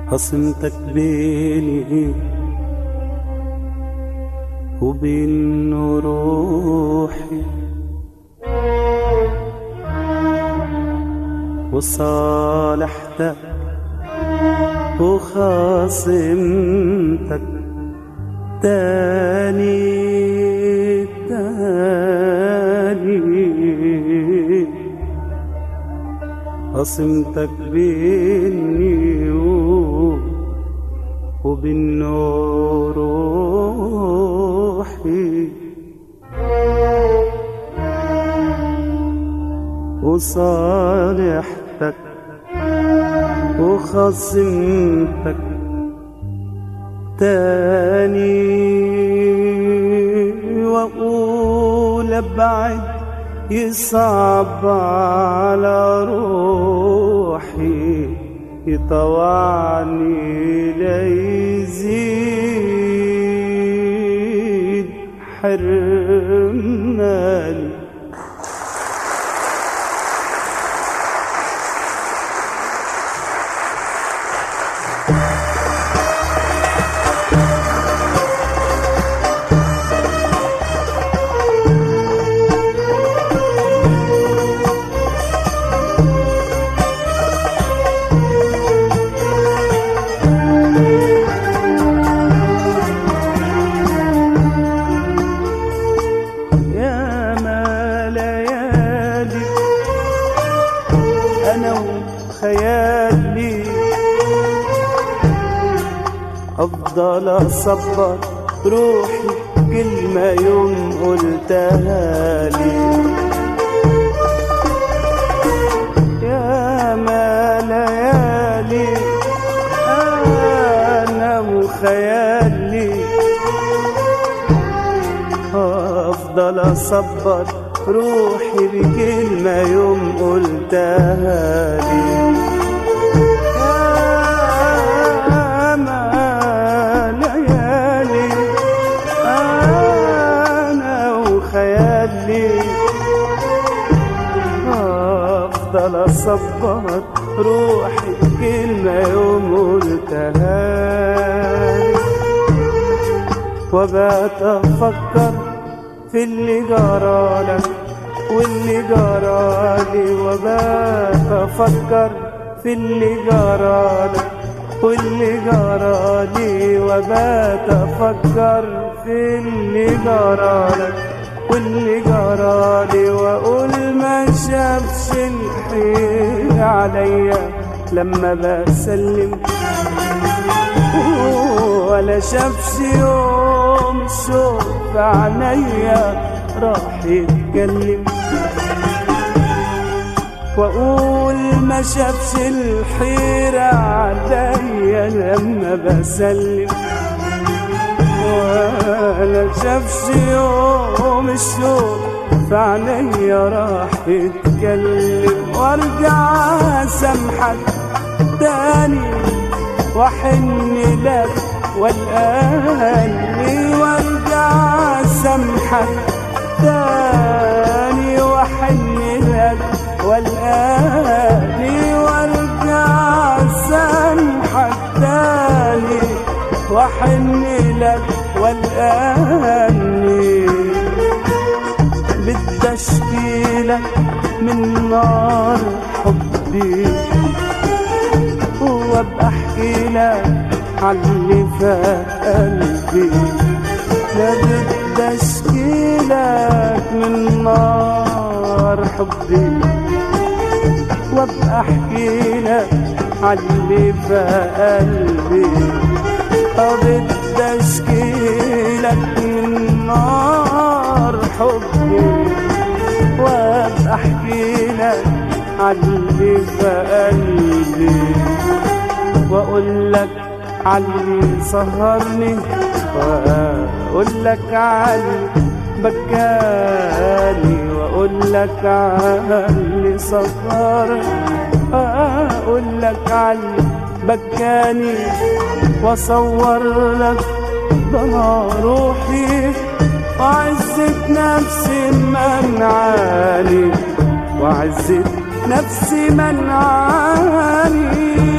خصمتك بيني وبين روحي وصالحتك وخاصمتك تاني تاني خصمتك بيني و- وبين روحي وصالحتك وخصمتك تاني واقول ابعد يصعب على روحي يطوعني ليزيد حرماني يا ما ليالي انا وخيالي افضل اصبر روحي كلمة يوم قلتها لي يا ما ليالي انا وخيالي افضل اصبر روحي بكلمة يوم قلتها لي يا ما ليالي انا وخيالي افضل اصبر روحي بكلمة يوم قلتها لي وبات افكر في اللي جرالك واللي جرالي وبات افكر في اللي جرالك واللي جرالي وبات افكر في اللي جرالك واللي جرالي واقول ما شافش الحيل عليا لما بسلم ولا شافش يوم الشوق في عينيا راح يتكلم واقول ما شافش الحيرة عليا لما بسلم ولا شافش يوم الشوق في عينيا راح يتكلم وارجع اسامحك تاني واحن لك والآني وارجع سمحك تاني واحن لك والآني وارجع سمحك تاني واحن لك والآني بدي اشكيلك من نار حبي وابقى احكي لك عاللي في قلبي لا بدي اشكي لك من نار حبي وابقى احكي لك عاللي في قلبي اه بدي اشكي لك من نار حبي وابقى احكي لك عاللي في قلبي واقول لك عاللي سهرني واقول لك عاللي بكاني واقول لك عاللي سهرني اقول لك عاللي بكاني واصور لك ضنا روحي وعزة نفسي منعاني وعزة نفسي منعاني